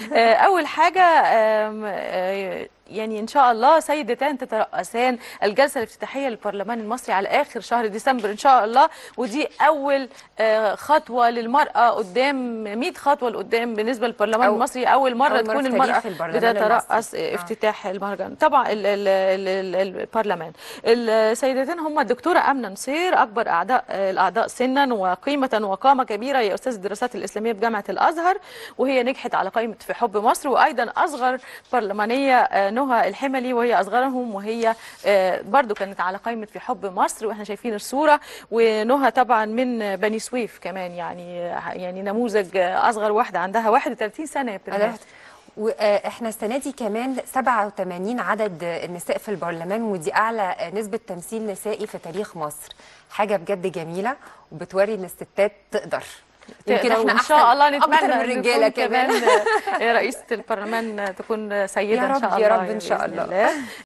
آه، اول حاجه آم، آه، يعني ان شاء الله سيدتان تترأسان الجلسه الافتتاحيه للبرلمان المصري على اخر شهر ديسمبر ان شاء الله ودي اول آه، خطوه للمراه قدام 100 خطوه لقدام بالنسبه للبرلمان أو- المصري اول مره أول مرة تكون في المراه تاريخ البرلمان بتترأس المصري. آه. افتتاح المهرجان طبعا ال ال ال ال البرلمان السيدتان هم الدكتوره امنه نصير اكبر اعضاء الاعضاء سنا وقيمه وقامه كبيره هي استاذ الدراسات الاسلاميه بجامعه الازهر وهي نجحت على قائمه في حب مصر وايضا اصغر برلمانيه آه، نهى الحملي وهي اصغرهم وهي آه، برضو كانت على قائمه في حب مصر واحنا شايفين الصوره ونهى طبعا من بني سويف كمان يعني يعني نموذج آه، اصغر واحده عندها 31 سنه يا أنا بتنهى. رحت واحنا السنه دي كمان 87 عدد النساء في البرلمان ودي اعلى نسبه تمثيل نسائي في تاريخ مصر حاجه بجد جميله وبتوري ان الستات تقدر يمكن تقدر احنا وان شاء الله أحسن- نتمنى اكتر من إن الرجاله نكون كمان آه، رئيسه البرلمان تكون سيده يا ان شاء رب- الله يا رب إن شاء بإذن الله.